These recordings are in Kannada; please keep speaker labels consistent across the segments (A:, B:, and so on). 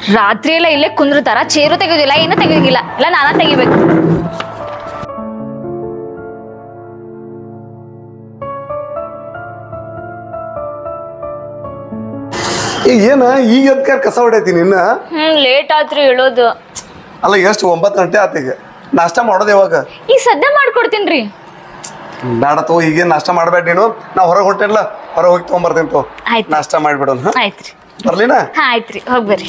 A: ರಾತ್ರಿ ಎಲ್ಲ ಇಲ್ಲೇ ಕುಂದ್ರತಾರ ಚೇರು ತೆಗೆಯೋದಿಲ್ಲ ಏನು ತೆಗಿಯೋದಿಲ್ಲ ಇಲ್ಲ ನಾನ ತೆಗಿಬೇಕು
B: ಈಗ ಏನ ಈಗ ಎದ್ಕಾರ ಕಸ ಹೊಡೈತಿ ನಿನ್ನ
A: ಹ್ಮ್ ಲೇಟ್ ಆತ್ರಿ ಹೇಳೋದು
B: ಅಲ್ಲ ಎಷ್ಟು ಒಂಬತ್ತು ಗಂಟೆ ಆತ ಈಗ ನಾಷ್ಟ ಮಾಡೋದು ಯಾವಾಗ
A: ಈಗ ಸದ್ಯ ಮಾಡ್ಕೊಡ್ತೀನ್ರಿ
B: ಬೇಡ ತಗೋ ಈಗೇನು ನಾಷ್ಟ ಮಾಡ್ಬೇಡ ನೀನು ನಾ ಹೊರಗೆ ಹೊಂಟೇನಲ್ಲ ಹೊರಗೆ ಹೋಗಿ ತೊಗೊಂಬರ್ತೇನೆ ತಗೋ
A: ಆಯ್ತು.
B: ನಾಷ್ಟ ಮಾಡ್ಬಿಡೋಣ ಹಾ
A: ಆಯ್ತ್ರಿ
B: ಬರ್ಲಿನಾ
A: ಹಾ ಆಯ್ತ್ರಿ ಹೋಗ್ಬರ್ರಿ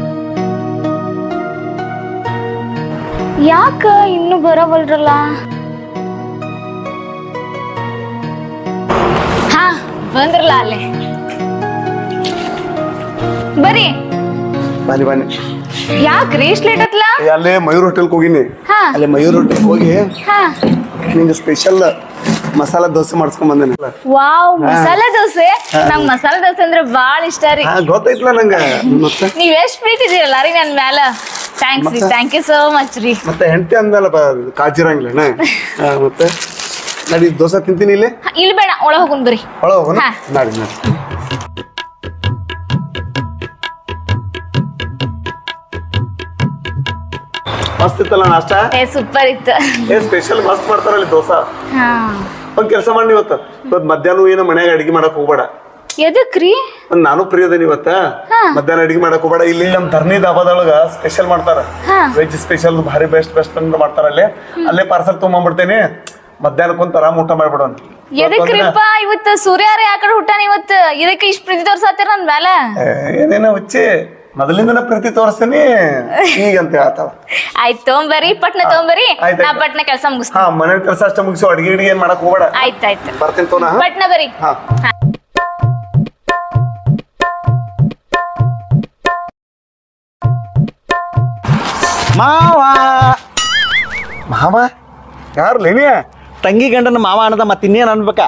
A: ಯಾಕ ಇನ್ನು ಬರವಲ್ರಲ್ಲ ಹಾ ಬಂದ್ರಲ್ಲ ಅಲ್ಲೇ ಬರ್ರಿ
B: ಬನ್ನಿ ಬನ್ನಿ
A: ಯಾಕ್ರಿ ಇಷ್ಟ ಲೇಟ್ ಆತ್ಲ
B: ಏ, ಅಲ್ಲೇ ಮಯೂರ್ ಹೋಟೆಲ್ಗೆ ಹೋಗಿನಿ
A: ಹಾ
B: ಅಲ್ಲೇ ಮಯೂರ್ ಹೋಟೆಲ್ಗೆ ಹೋಗಿ
A: ಹಾ
B: ನಿಂಗೆ ಸ್ಪೆಷಲ್ ಮಸಾಲ ದೋಸೆ ಮಾಡ್ಸ್ಕೊಂಡ್ ಬಂದೇನೆ
A: ವಾವ್ ಮಸಾಲೆ ದೋಸೆ ನಂಗ್ ಮಸಾಲೆ ದೋಸೆ ಅಂದ್ರೆ ಬಾಳ ಇಷ್ಟ ರೀ
B: ಹಾ ಗೊತ್ತೈತ್ಲ ನಂಗೆ ಮತ್ತೆ
A: ನೀವ್ ಎಷ್ಟ್ ಪ್ರೀತಿ ಇದೀರಲ್ಲ ರೀ ನನ್ ಮ್ಯಾಲ ಥ್ಯಾಂಕ್ಸ್ ರೀ
B: ಮತ್ತೆ?
A: ಥ್ಯಾಂಕ್ ಯು ಸೋ ಮಚ್ ರೀ
B: ಮತ್ತೆ ಹೆಂಡತಿ ಅಂದಲ್ಲ ಕಾಜಿರಂಗಿಲ್ಲ ಮತ್ತೆ ನಡಿ ದೋಸೆ ತಿಂತೀನಿ ಇಲ್ಲಿ
A: ಹ, ಇಲ್ಲಿ ಬೇಡ ಒಳ ಹೋಗುನ್ ಬರ್ರಿ
B: ಒಳ ಹೋಗೋಣ
A: ಹಾ.
B: ನಡಿ ನಡಿ ಮಸ್ತ್ ಇತ್ತಲ್ಲ ನಾಷ್ಟ
A: ಏ ಸೂಪರ್ ಇತ್ತು
B: ಏ ಸ್ಪೆಷಲ್ ಮಸ್ತ್ ಮಾಡ್ತಾರಲ್ಲಿ ದೋಸಾ
A: ಹಾ
B: ಒಂದ್ ಕೆಲಸ ಮಾಡಿ ಇವತ್ತು ಇವತ್ತು ಮಧ್ಯಾಹ್ನ ಏನೋ ಮನ್ಯಾಗ ಅಡಿಗೆ ಮಾಡಕ್ ಹೋಗ್ಬೇಡ
A: ಎದಕ್ರಿ
B: ಒಂದ್ ನಾನು ಫ್ರೀ ಅದೇನಿ ಇವತ್ತ
A: ಹಾ.
B: ಮಧ್ಯಾಹ್ನ ಅಡಿಗೆ ಮಾಡಕ್ ಹೋಗ್ಬೇಡ ಇಲ್ಲಿ ನಮ್ ಧರ್ನಿ ದಾಬಾದೊಳಗ ಸ್ಪೆಷಲ್ ಮಾಡ್ತಾರ
A: ಹಾ.
B: ವೆಜ್ ಸ್ಪೆಷಲ್ ಭಾರಿ ಬೆಸ್ಟ್ ಬೆಸ್ಟ್ ಅಂತ ಮಾಡ್ತಾರ ಅಲ್ಲೇ ಅಲ್ಲೇ ಪಾರ್ಸಲ್ ತೊಗೊಂಡ್ಬಿಡ್ತೇನೆ ಮಧ್ಯಾಹ್ನ ಕುಂತ ಆರಾಮ್ ಊಟ ಮಾಡ್ಬಿಡೋಣ
A: ಎದಕ್ರಿಪ್ಪ ಇವತ್ತು ಸೂರ್ಯಾರ ಯಾಕಡೆ ಹುಟ್ಟಾನ ಇವತ್ತು ಇದಕ್ಕೆ ಇಷ್ಟ ಪ್ರೀತಿ ತೋರ್ಸಾತಿರ ನನ್ ಮ್ಯಾಲ
B: ಏನೇನೋ ಹುಚ್ಚಿ ಮೊದಲಿಂದನ ಪ್ರೀತಿ ತೋರಿಸ್ತೀನಿ ಈಗ ಅಂತ ಹೇಳ್ತಾವ
A: ಆಯ್ತ್ ತಗೊಂಬರ್ರಿ ಪಟ್ನ ತಗೊಂಬರ್ರಿ
B: ಆಯ್ತ್
A: ನಾ
B: ಆಯ್ತ್.
A: ಪಟ್ನ ಕೆಲಸ ಮುಗಿಸ್ತೀನಿ
B: ಹಾ ಮನೆ ಕೆಲಸ ಅಷ್ಟ ಮುಗಿಸು ಅಡಿಗೆ ಗಿಡಿಗೆ ಏನ್ ಮಾಡಕ್ ಹೋಗ್ಬೇಡ
A: ಆಯ್ತಾಯ್ತು
B: ಬರ್ತೀನಿ ತೋನ
A: ಪಟ್ನ ಬರ್ರಿ
B: ಹಾ
A: ಹಾ.
C: ಮಾವ
B: ಮಾಮ ಯಾರು ಲೇನಿಯ
C: ತಂಗಿ ಗಂಡನ ಮಾವ ಅನ್ನದ ಮತ್ತೆ ಇನ್ನೇನು ಅನ್ಬೇಕ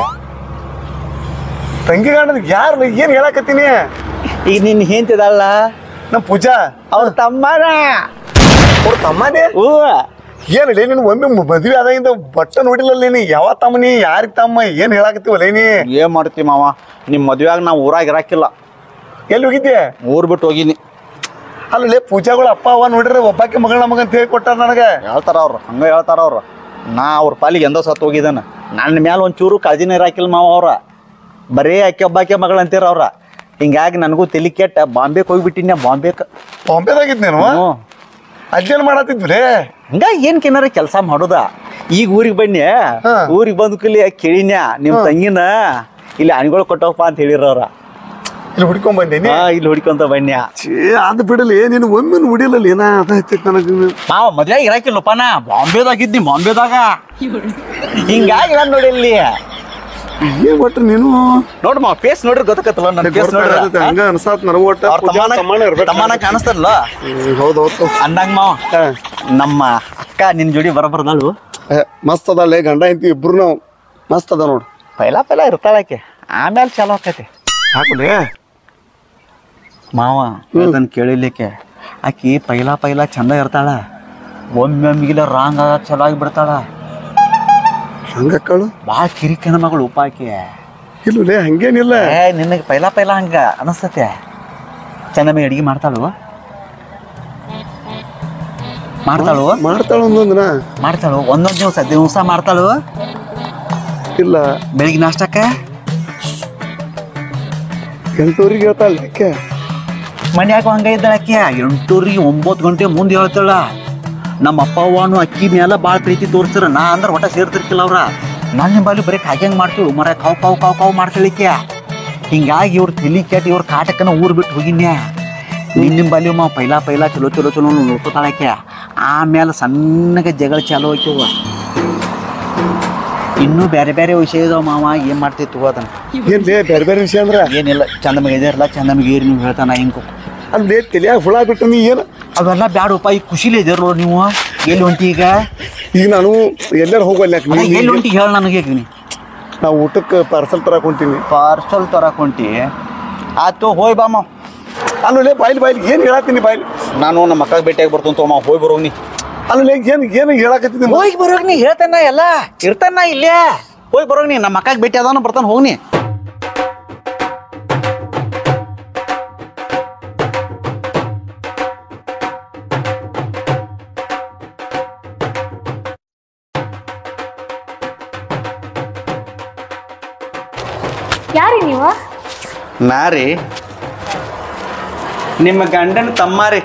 B: ತಂಗಿ ಗಂಡದ ಯಾರು ಏನ್ ಹೇಳಕತ್ತೀನಿ
C: ಈಗ ನಿನ್ನ ಹೆಂತಿದಲ್ಲ
B: ನಮ್ ಪೂಜಾ
C: ಅವ್ರ ತಮ್ಮನ
B: ಅವ್ರ ತಮ್ಮನೇ
C: ಓ
B: ಏನ್ ಲೇ ನೀನು ಒಮ್ಮೆ ಮ- ಮದ್ವೆ ಆದಾಗಿಂದ ಬಟ್ಟ ನೋಡಿಲ್ಲ ಲೇನಿ ಯಾವ ತಮ್ಮನಿ ಯಾರಿಗ್ ತಮ್ಮ ಏನ್ ಹೇಳಾಕತ್ತೀವ ಲೇನಿ
C: ಏನ್ ಮಾಡ್ತಿ ಮಾವ ನಿಮ್ಮ ಮದ್ವೆಯಾಗ ನಾವು ಊರಾಗ ಇರಾಕಿಲ್ಲ
B: ಎಲ್ಲಿ ಹೋಗಿದ್ದೆ
C: ಊರ್ ಬಿಟ್ಟು ಹೋಗಿನಿ
B: ಅಲ್ಲ ಲೇ ಪೂಜಾಗಳು ಅಪ್ಪ ಅವ್ವ ನೋಡ್ರಿ ಒಬ್ಬಾಕಿ ಮಗಳ ನಮಗ ಅಂತ ಹೇಳಿ ಕೊಟ್ಟಾರ ನನಗೆ
C: ಹೇಳ್ತಾರ ಅವ್ರು ಹಂಗ ಹೇಳ್ತಾರ ಅವ್ರು ನಾ ಅವ್ರ ಪಾಲಿಗೆ ಎಂದೋ ಸತ್ತು ಹೋಗಿದ್ದಾನ ನನ್ನ ಮ್ಯಾಲ ಒಂಚೂರು ಕಾಳಜಿನ ಇರಾಕಿಲ್ಲ ಮಾವ ಅವ್ರ ಬರೀ ಆಕೆ ಒಬ್ಬಾಕೆ ಮಗಳು ಅಂತೀರ ಅವ್ರ ಹಿಂಗಾಗಿ ನನಗೂ ತಲೆ ಕೆಟ್ಟ ಬಾಂಬೆಗೆ ಹೋಗ್ಬಿಟ್ಟಿನ ಬಾಂಬೆಗೆ
B: ಬಾಂಬೆದಾಗಿದ್ನೇನು
C: ಹ್ಞೂ
B: ಅಜ್ಜೇನ್ ಮಾಡತ್ತಿದ್ವಿ
C: ಹಂಗಾಗಿ ಏನ್ ಕೆನಾರ ಕೆಲಸ ಮಾಡುದ ಈಗ ಊರಿಗೆ ಬನ್ನಿ
B: ಹಾ.
C: ಊರಿಗೆ ಬಂದ ಕೂಲಿ ಕೇಳಿನ್ಯಾ ನಿಮ್ ತಂಗಿನ ಇಲ್ಲಿ ಅಣಿಗಳು ಕೊಟ್ಟವಪ್ಪ ಅಂತ ಹೇಳಿರೋರ
B: ಇಲ್ಲಿ ಹುಡ್ಕೊಂಡ್ ಬಂದೇನಿ
C: ಹಾ ಇಲ್ಲಿ ಹುಡ್ಕೊಂತ ಬನ್ಯಾ
B: ಛೇ ಅದ್ ಬಿಡಲಿ ನೀನು ಒಮ್ಮೆ ನೋಡಿಲ್ಲ ಏನ ಅದೈತಿ ನನಗೆ
C: ಮಾವ ಮದ್ವೆ ಇರಾಕಿಲ್ಲಪ್ಪ ನಾ ಬಾಂಬೆದಾಗಿದ್ನಿ ಬಾಂಬೆದಾಗ ಹಿಂಗಾಗಿ ನಾನು ನೋಡಿಲ್ಲಿ
B: ಏನ್ ಒಟ್ಟು ನೀನು
C: ನೋಡ್ ಮಾವ ಫೇಸ್ ನೋಡ್ರಿ ಗೊತ್ತಾಕತ್ತಲ್ಲ ನನ್ನ ಫೇಸ್ ನೋಡ್ರಿ
B: ಹಂಗ ಅನ್ಸಾತ್ ನನಗ ಒಟ್ಟ
C: ಅವ್ರ
B: ಪೂಜಾ
C: ತಮ್ಮನ
B: ತಮ್ಮನ ಇರ್ಬೇಕು
C: ತಮ್ಮನ ಕಾಣಿಸ್ತಲ್ಲ
B: ಹೌದು ಹೌದು
C: ಅಂದಂಗ ಮಾವ ನಮ್ಮ ಅಕ್ಕ ನಿನ್ ಜೋಡಿ ಬರಬರ್ದಳು
B: ಮಸ್ತ್ ಅದಲ್ಲ ಗಂಡ ಐತಿ ಇಬ್ರು ನಾವು ಮಸ್ತ್ ಅದ ನೋಡು
C: ಪೈಲಾ ಪೈಲಾ ಇರ್ತಾಳಾಕೆ ಆಮೇಲೆ ಚಲೋ ಆಕತಿ
B: ಹಾಕುಲೇ
C: ಮಾವ ಅದನ್ನ ಕೇಳಿಲಿಕ್ಕೆ ಆಕಿ ಪೈಲಾ ಪೈಲಾ ಚಂದ ಇರ್ತಾಳ ಒಮ್ಮೊಮ್ಮಿಗಿಲ್ಲ ರಾಂಗ್ ಆಗ ಚಲೋ ಆಗಿ ಬಿಡ್ತಾಳ
B: ಹಂಗಕ್ಕಳು
C: ಭಾಳ ಕಿರಿಕಿನ ಮಗಳು ಉಪಾಕಿ
B: ಇಲ್ಲಲೇ ಹಂಗೇನಿಲ್ಲ
C: ಏ ನಿನಗೆ ಪೈಲಾ ಪೈಲಾ ಹಂಗ ಅನಸ್ತತೆ ಚಂದಮ್ಮಿ ಅಡಿಗೆ ಮಾಡ್ತಾಳು ಮಾಡ್ತಾಳು
B: ಮಾಡ್ತಾಳ ಒಂದೊಂದಿನ
C: ಮಾಡ್ತಾಳು ಒಂದೊಂದು ದಿವಸ ದಿವಸ ಮಾಡ್ತಾಳು
B: ಇಲ್ಲ
C: ಬೆಳಿಗ್ಗೆ ನಾಷ್ಟಕ್ಕೆ
B: ಎಂಟೂರಿಗೆ ಹೇಳ್ತಾಳ ಯಾಕೆ
C: ಮನ್ಯಾಗ ಹಂಗ ಇದ್ದಾಳ ಆಕೆ ಎಂಟೂರಿಗೆ ಒಂಬತ್ತು ಗಂಟೆ ಮುಂದೆ ಹೇಳ್ತಾಳ ನಮ್ಮ ಅಪ್ಪ ಅವ್ವನು ಅಕ್ಕಿ ಮೇಲೆ ಭಾಳ ಪ್ರೀತಿ ತೋರಿಸ್ತಾರ ನಾ ಅಂದ್ರೆ ಒಟ್ಟ ಸೇರ್ತಿರ್ಕಿಲ್ಲ ಅವ್ರ ನನ್ನ ಬಾಲಿ ಬರೀ ಕಾಯ್ಕಂಗ್ ಮಾಡ್ತೀವಿ ಮರ ಕಾವು ಕಾವು ಕಾವು ಕಾವು ಮಾಡ್ತಾಳಿಕೆ ಹಿಂಗಾಗಿ ಇವ್ರ ತಲಿ ಕೆಟ್ಟ ಇವ್ರ ಕಾಟಕ್ಕನ ಊರ್ ಬಿಟ್ಟು ಹೋಗಿನ್ಯ ನಿನ್ನ ಬಾಲಿ ಮಾವು ಪೈಲಾ ಪೈಲಾ ಚಲೋ ಚಲೋ ಚಲೋ ನೋಡ್ಕೊತಾಳಕ್ಕೆ ಆಮೇಲೆ ಸಣ್ಣಗೆ ಜಗಳ ಚಾಲೋ ಆಕ್ಯವ ಇನ್ನೂ ಬೇರೆ ಬೇರೆ ವಿಷಯ ಇದಾವ ಮಾವ ಏನ್ ಮಾಡ್ತಿತ್ತು ಅದನ್ನ
B: ಏನ್ಲೇ ಬೇರೆ ಬೇರೆ ವಿಷಯ ಅಂದ್ರ
C: ಏನಿಲ್ಲ ಚಂದಮಗೆ ಇದಿರಲ್ಲ ಚಂದಮಗೆ ಏರಿ ನೀವು ಹೇಳ್ತಾನ ಹಿಂಗೆ
B: ಅಲ್ಲೇ ತಲಿಯಾಗ ಹುಳ ಬಿಟ್ಟು ನೀ ಏನು
C: ಅವೆಲ್ಲ ಬ್ಯಾಡಪ್ಪ ಈಗ ಖುಷಿಲೇ ಇದಿರೋ ನೀವು ಎಲ್ಲಿ ಹೊಂಟಿ ಈಗ
B: ಈಗ ನಾನು ಎಲ್ಲಾರ ಹೋಗಲ್ಲ
C: ಅಲ್ಲ, ಎಲ್ಲಿ ಹೊಂಟಿ ಹೇಳ ನನಗೆ ಈಗ ನೀ
B: ನಾವು ಊಟಕ್ಕೆ ಪಾರ್ಸಲ್ ತರಕ್ ಹೊಂಟೀನಿ
C: ಪಾರ್ಸಲ್ ತರಕ್ ಹೊಂಟಿ ಆತು ಹೋಯ್ ಬಾಮ
B: ಅಲ್ಲೇ ಬಾಯ್ಲಿ ಬಾಯ್ಲಿ ಏನ್ ಹೇಳತ್ತೀನಿ ಬಾಯ್ಲಿ
C: ನಾನು ನಮ್ಮ ಮಕ್ಕಳಿಗೆ ಭೇಟಿಯಾಗಿ ಬರ್ತೀನಿ ತೋಮ ಹೋಯ್ ಬರೋಗ್ ನೀ
B: ಅಲ್ಲೇ ಏನ್ ಏನ್ ಹೇಳಕತ್ತಿದ್ದೀನಿ
C: ಹೋಗಿ ಬರೋಗ್ ನೀ ಹೇಳ್ತಾನ ಎಲ್ಲ ಇರ್ತಾನ ಇಲ್ಲೇ ಹೋಯ್ ಬರೋಗ್ ನೀ ನಮ್ಮ ಮಕ್ಕಳಿಗೆ ಭೇಟಿ ಅದಾನ ಬರ್ತಾನ ಹೋಗ್ನಿ
A: ಯಾರಿ ನೀವು
C: ನಾ ರೀ ನಿಮ್ಮ ಗಂಡನ ತಮ್ಮ ರೀ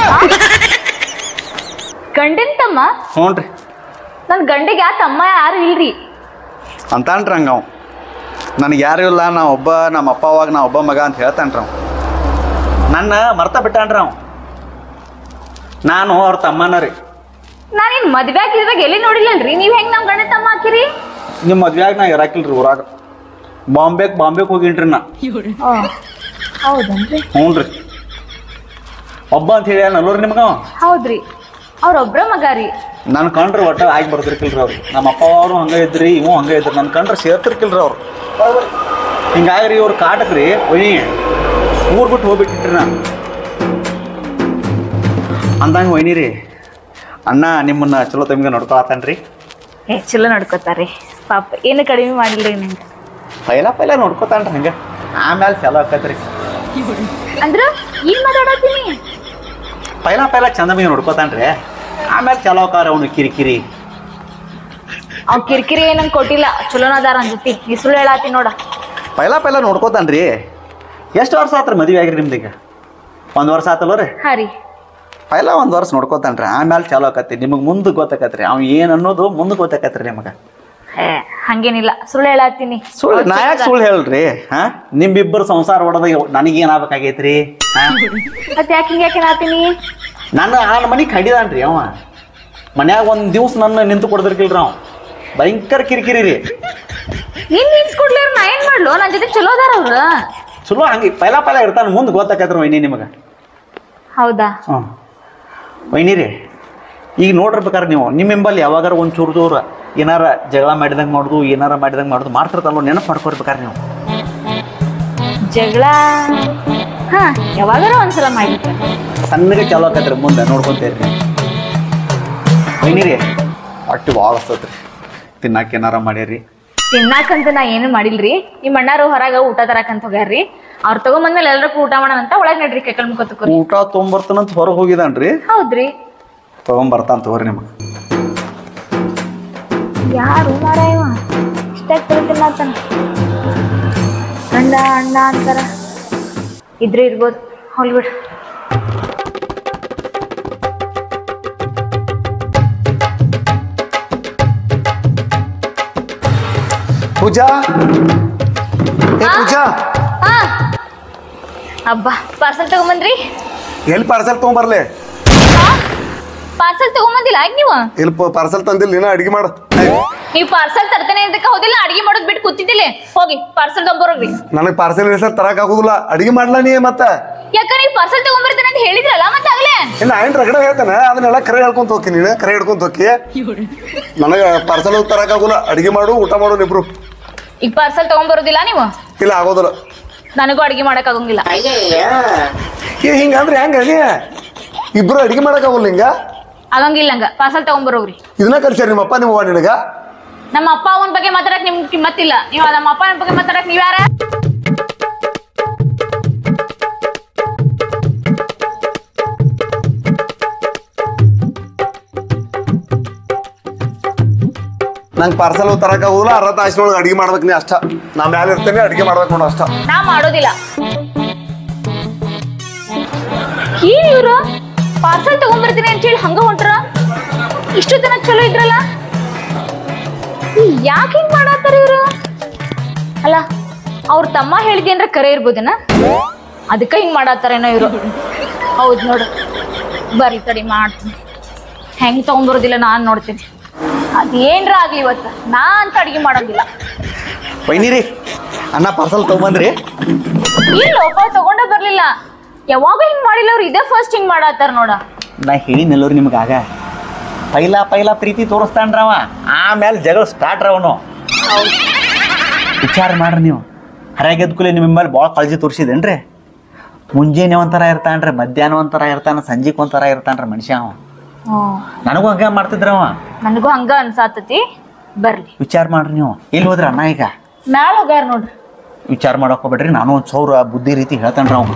A: ಗಂಡಿನ ತಮ್ಮ
C: ಹ್ಞೂ ರೀ
A: ನನ್ ಗಂಡಿಗೆ ಯಾ ತಮ್ಮ ಯಾರು ಇಲ್ರಿ
C: ಅಂತಾನ್ರಿ ಹಂಗ ಅವ ನನಗೆ ಯಾರು ಇಲ್ಲ ನಾ ಒಬ್ಬ ನಮ್ಮ ಅಪ್ಪ ಅವಾಗ ನಾ ಒಬ್ಬ ಮಗ ಅಂತ ಹೇಳ್ತಾನ್ರಿ ಅವ ನನ್ನ ಮರ್ತ ಬಿಟ್ಟಾನ್ರಿ ಅವ ನಾನು ಅವ್ರ ತಮ್ಮನ ರೀ
A: ನಾನಿನ್ ಮದ್ವೆ ಆಗಿದ್ವಾಗ ಎಲ್ಲಿ ನೋಡಿಲ್ಲಲ್ರಿ ನೀವ್ ಹೆಂಗ್ ನಮ್ ಗಂಡ ತಮ್ಮ ಹಾಕಿರಿ
C: ನಿಮ್ಮ ಮದ್ವೆಯಾಗ ನಾ ಇರಾಕಿಲ್ರಿ ಊರಾಗ ಬಾಂಬೆಗೆ ಬಾಂಬೆಗೆ ಹೋಗಿನ್ರಿ ನಾ
A: ಹೌದನ್ರಿ
C: ಹ್ಞೂ ರೀ ಒಬ್ಬ ಅಂತ ಹೇಳಿ ನಲ್ಲೂರಿ ನಿಮ್ಗೆ ಅವ
A: ಹೌದ್ರಿ ಅವ್ರೊಬ್ರ ಮಗ ರೀ
C: ನನ್ನ ಕಂಡ್ರೆ ಒಟ್ಟ ಆಗಿ ಬರ್ತಿರ್ಕಿಲ್ರಿ ಅವ್ರು ನಮ್ಮ ಅಪ್ಪ ಅವರು ಹಂಗೆ ಇದ್ರಿ ಇವು ಹಂಗೆ ಇದ್ರಿ ನನ್ನ ಕಂಡ್ರೆ ಸೇರ್ತಿರ್ಕಿಲ್ರಿ ಅವ್ರು ಹಿಂಗಾಗಿ ರೀ ಇವ್ರು ಕಾಟಕ್ ರೀ ಒಯ್ನಿ ಊರ್ ಬಿಟ್ಟು ಹೋಗ್ಬಿಟ್ಟಿನ್ರಿ ನಾ ಅಂದಂಗೆ ಒಯ್ನಿ ರೀ ಅಣ್ಣ ನಿಮ್ಮನ್ನ ಚಲೋ ತಮ್ಗೆ ನೋಡ್ಕೊಳತ್ತಾನ್ರಿ
A: ಏ ಚಲೋ ನಡ್ಕೋತಾರ್ರಿ ಪಾಪ ಏನು ಕಡಿಮೆ ಮಾಡಿಲ್ರಿ ನಂಗೆ
C: ಪೈಲ ಪೈಲ ನೋಡ್ಕೊತಾನ್ರಿ ಹಂಗೆ ಆಮೇಲೆ ಚಲೋ ಆಕತ್ರಿ
A: ಅಂದ್ರ ಏನ್ ಮಾತಾಡತ್ತೀನಿ
C: ಪೈಲ ಪೈಲ ಚಂದಮಿಗೆ ನೋಡ್ಕೊತಾನ್ರಿ ಆಮೇಲೆ ಚಲೋ ಆಕಾರ ಅವನು ಕಿರಿಕಿರಿ
A: ಅವ್ ಕಿರಿಕಿರಿ ಏನಂಗ್ ಕೊಟ್ಟಿಲ್ಲ ಚಲೋನ ಅದಾರ ಅನ್ ಜೊತೆ ನೀ ಸುಳ್ಳು ಹೇಳಾತಿ ನೋಡ
C: ಪೈಲ ಪೈಲ ನೋಡ್ಕೊತಾನ್ರಿ ಎಷ್ಟು ವರ್ಷ ಆತ್ರಿ ಮದುವೆ ಆಗಿರಿ ನಿಮ್ದೀಗ ಒಂದು ವರ್ಷ ಆತಲ್ಲ ರೀ
A: ಹಾ ರೀ
C: ಪೈಲ ಒಂದು ವರ್ಷ ನೋಡ್ಕೊತಾನ್ರಿ ಆಮೇಲೆ ಚಾಲೋ ಆಕತಿ ನಿಮಗೆ ಮುಂದೆ ಗೊತ್ತಾಕತ್ರಿ ಅವ್ ಏನು ಅನ್ನೋದು ಮುಂದೆ ಗೊತ್ತಾಕತ್ರಿ ನಿಮಗೆ
A: ಹೇ ಹಂಗೇನಿಲ್ಲ ಸುಳ್ಳು ಹೇಳಾತೀನಿ
C: ಸುಳ್ಳು ನಾ ಯಾಕೆ ಸುಳ್ಳು ಹೇಳ್ರಿ ಹಾ ನಿಮ್ಮಿಬ್ಬರು ಸಂಸಾರ ಹೊಡೆದ ನನಗೇನಾಗಬೇಕಾಗೈತ್ರಿ ಹಾ
A: ಮತ್ತೆ ಯಾಕೆ ಹಿಂಗೆ ಯಾಕೆ ಹೇಳಾತೀನಿ
C: ನನ್ನ ಆ ಮನೆಗೆ ಕಡಿದಾನ್ರಿ ಅವ ಮನ್ಯಾಗ ಒಂದು ದಿವ್ಸ ನನ್ನ ನಿಂತು ಕೊಡ್ದಿರ್ಕಿಲ್ರಿ ಅವ ಭಯಂಕರ ಕಿರಿಕಿರಿ ರೀ
A: ನೀನ್ ನಿಂತ್ಕೊಡ್ಲಿ ನಾ ಏನ್ ಮಾಡ್ಲು ನನ್ ಜೊತೆ ಚಲೋ ಅದಾರ ಅವ್ರ
C: ಚಲೋ ಹಂಗೆ ಪೈಲ ಪೈಲ ಇರ್ತಾನೆ ಮುಂದೆ ಗೊತ್ತಾಕತ್ರಿ ವೈನಿ ನಿಮಗೆ
A: ಹೌದಾ
C: ಹ್ಞೂ ವೈನಿ ರೀ ಈಗ ನೋಡಿರ್ಬೇಕಾರೆ ನೀವು ನಿಮ್ಮ ಹಿಂಬಲ್ಲಿ ಯಾವಾಗಾರ ಒಂದು ಚೂರು ದೂರ ಏನಾರ ಜಗಳ ಮಾಡಿದಂಗೆ ಮಾಡೋದು ಏನಾರ ಮಾಡಿದಂಗೆ ಮಾಡೋದು ಮಾಡ್ತಿರ್ತಲ್ವ ನೆನಪು ಮಾಡ್ಕೊರ್ಬೇಕಾರೆ ನೀವು
A: ಜಗಳ ಹಾ ಯಾವಾಗಾರ ಒಂದ್ಸಲ ಮಾಡಿದ್ದೆ
C: ಸಣ್ಣಗೆ ಚಾಲು ಆಕತ್ರಿ ಮುಂದೆ ನೋಡ್ಕೊಂತೀರಿ ನೀವು ವೈನಿ ರೀ ಹೊಟ್ಟೆ ಭಾಳ ಹಸ್ತತ್ರಿ ತಿನ್ನಾಕ ಏನಾರ ಮಾಡ್ಯಾರಿ
A: ತಿನ್ನಾಕಂತ ನಾ ಏನು ಮಾಡಿಲ್ರಿ ನಿಮ್ಮ ಅಣ್ಣಾರು ಹೊರಗ ಊಟ ತರಕಂತ ಹೋಗ್ಯಾರ್ರಿ ಅವ್ರು ತಗೊಂಬಂದ್ಮೇಲೆ ಎಲ್ಲರಿಗೂ ಊಟ ಮಾಡೋಣ ಅಂತ ಒಳಗ್ ನಡ್ರಿ ಕೈಕಲ್ ಮುಖ ತಕೋರಿ
C: ಊಟ ತೊಗೊಂಬರ್ತಾನಂತ ಹೊರಗೆ ಹೋಗಿದಾನ್ರಿ
A: ಹೌದ್ರಿ
C: ತೊಗೊಂಬರ್ತಾನ ತಗೋರಿ ನಿಮಗೆ
A: ಯಾರು ಮಾರ ಇವ ಇಷ್ಟಾಗಿ ತಿನ್ನತಾನ ಗಂಡ ಅಣ್ಣ ಅಂತಾರ ಇದ್ರೆ ಇರ್ಬೋದು ಹೋಗ್ಲಿ ಬಿಡು
B: ಪೂಜಾ ಏ ಪೂಜಾ
A: ಹಾ ಅಬ್ಬಾ ಪಾರ್ಸಲ್ ತಗೊಂಬಂದ್ರಿ
B: ಎಲ್ಲಿ ಪಾರ್ಸಲ್ ತೊಗೊಂಬರ್ಲಿ
A: ಪಾರ್ಸಲ್ ತಗೊಂಬಂದಿಲ್ಲ ಆಯ್ತು ನೀವು
B: ಇಲ್ಲಿ ಪಾರ್ಸಲ್ ತಂದಿಲ್ಲ ನೀನು ಅಡಿಗೆ ಮಾಡು
A: ನೀವು ಪಾರ್ಸಲ್ ತರ್ತೇನೆ ಅಂತ ಹೋದಿಲ್ಲ ಅಡಿಗೆ ಮಾಡೋದ್ ಬಿಟ್ಟು ಕೂತಿದ್ದಿಲ್ಲ ಹೋಗಿ ಪಾರ್ಸಲ್ ತಗೊಂಬರೋಗ್ರಿ
B: ನನಗೆ ಪಾರ್ಸಲ್ ಹೆಸರು ತರಕ್ ಆಗುದಿಲ್ಲ ಅಡಿಗೆ ಮಾಡ್ಲಾ ನೀ ಮತ್ತ
A: ಯಾಕ ನೀವು ಪಾರ್ಸಲ್ ತಗೊಂಬರ್ತೇನೆ ಅಂತ ಹೇಳಿದ್ರಲ್ಲ ಮತ್ತೆ ಆಗ್ಲೇ
B: ಇನ್ನು ಆಯ್ತು ರಗಡ ಹೇಳ್ತಾನೆ ಅದನ್ನೆಲ್ಲ ಕರೆ ಹೇಳ್ಕೊಂತ ಹೋಗಿ ನೀನು ಕರೆ ಹಿಡ್ಕೊಂತ ಹೋಗಿ ನನಗೆ ಪಾರ್ಸಲ್ ತರಕ್ ಆಗುಲ್ಲ ಅಡಿಗೆ ಮಾಡು ಊಟ ಮಾಡು ಇಬ್ರು
A: ಈಗ ಪಾರ್ಸಲ್ ತಗೊಂಬರೋದಿಲ್ಲ ನೀವು
B: ಇಲ್ಲ ಆಗೋದಿಲ್ಲ
A: ನನಗೂ ಅಡಿಗೆ ಮಾಡಕ್ ಆಗಂಗಿಲ್ಲ
B: ಏ ಹಿಂಗಂದ್ರೆ ಹೆಂಗ ನೀ ಇಬ್ರು ಅಡಿಗೆ ಮಾಡಕ್ ಆಗೋಲ್ಲ ಹಿಂಗ
A: ಆಗಂಗಿಲ್ಲ ಹಂಗ ಪಾರ್ಸಲ್ ತಗೊಂಬರೋಗ್ರಿ
B: ಇದನ್ನ ಕಲ್ಸ್ಯಾರ ನಿಮ್ಮ ಅಪ್ಪ ನಿಮ್ಮ ಅವ್ವ ನಿನಗ
A: ನಮ್ಮ ಅಪ್ಪ ಅವನ ಬಗ್ಗೆ ಮಾತಾಡಕ್ ನಿಮ್ಗೆ ಕಿಮ್ಮತ್ತಿಲ್ಲ ನೀವು ನಮ್ಮ ಅಪ್ಪ ಬಗ್ಗೆ ಮಾತಾಡಕ್ ನೀವ್ ಯಾರ
B: ನಂಗೆ ಪಾರ್ಸಲ್ ತರಕ್ ಆಗೋದಿಲ್ಲ ಅರ್ಧ ತಾಸಿನೊಳಗೆ ಅಡಿಗೆ ಮಾಡ್ಬೇಕು ನೀ ಅಷ್ಟ ನಾ ಮ್ಯಾಲೆ ಇರ್ತೇನೆ ಅಡಿಗೆ ಮಾಡ್ಬೇಕು ನೋಡು ಅಷ್ಟ
A: ನಾ ಮಾಡೋದಿಲ್ಲ ಏನ್ ಇವ್ರು ಪಾರ್ಸಲ್ ತಗೊಂಡ್ಬರ್ತೀನಿ ಅಂತ ಹೇಳಿ ಹಂಗ ಹೊಂಟ್ರ ಇಷ್ಟು ತನ ಚಲೋ ಇದ್ರಲ್ಲ ಯಾಕೆ ಹಿಂಗ್ ಮಾಡತ್ತಾರ ಇವ್ರು ಅಲ್ಲ ಅವ್ರ ತಮ್ಮ ಹೇಳಿದೆ ಅಂದ್ರೆ ಕರೆ ಇರ್ಬೋದೇನ ಅದಕ್ಕ ಹಿಂಗ್ ಮಾಡತ್ತಾರೇನೋ ಇವ್ರು ಹೌದ್ ನೋಡು ಬರ್ಲಿ ತಡಿ ಮಾಡ್ತೀನಿ ಹೆಂಗ್ ತಗೊಂಡ್ಬರೋದಿಲ್ಲ ನಾನ್ ನೋಡ್ತೀನಿ ಅದೇನ್ರ ಆಗ್ಲಿ ಇವತ್ತು ನಾ ಅಂತ ಅಡಿಗೆ ಮಾಡೋದಿಲ್ಲ
C: ವೈನಿರಿ ಅಣ್ಣ ಪಾರ್ಸಲ್ ತೊಗೊಂಬಂದ್ರಿ
A: ಇಲ್ಲೋಪ ತಗೊಂಡೇ ಬರ್ಲಿಲ್ಲ ಯಾವಾಗ ಹಿಂಗ್ ಮಾಡಿಲ್ಲ ಅವ್ರು ಇದೇ ಫಸ್ಟ್ ಹಿಂಗ್ ಮಾಡತ್ತಾರ ನೋಡ
C: ನಾ ಹೇಳಿನಲ್ಲವ್ರಿ ನಿಮ್ಗೆ ಆಗ ಪೈಲ ಪೈಲ ಪ್ರೀತಿ ತೋರಿಸ್ತಾನ್ರವ ಆಮೇಲೆ ಜಗಳ ಸ್ಟಾರ್ಟ್ ಅವನು ವಿಚಾರ ಮಾಡ್ರಿ ನೀವು ಹರಾಗೆದ್ದ ಕೂಲೆ ನಿಮ್ಮ ಮೇಲೆ ಭಾಳ ಕಾಳಜಿ ತೋರಿಸಿದೇನ್ರಿ ಮುಂಜಾನೆ ಒಂಥರ ಇರ್ತಾನ್ರಿ ಮಧ್ಯಾಹ್ನ ಒಂಥರ ಇರ್ತಾನ ಸಂಜೆಗೆ ಒಂಥರ ಇರ್ತಾನ್ರಿ ಮನುಷ್ಯ ಅವ ನನಗೂ ಹಂಗೆ ಮಾಡ್ತಿದ್ರವ
A: ನನಗೂ ಹಂಗ ಅನ್ಸಾತತಿ ಬರ್ಲಿ
C: ವಿಚಾರ ಮಾಡ್ರಿ ನೀವು ಎಲ್ಲಿ ಹೋದ್ರಿ ಅಣ್ಣ ಈಗ
A: ಮ್ಯಾಲ ಹೋಗ್ಯಾರ ನೋಡ್ರಿ
C: ವಿಚಾರ ಮಾಡಕ್ ಹೋಗ್ಬೇಡ್ರಿ ನಾನು ಒಂದು ಸೌರ ಬುದ್ಧಿ ರೀತಿ ಹೇಳ್ತಾನ್ರಿ ಅವ್ನು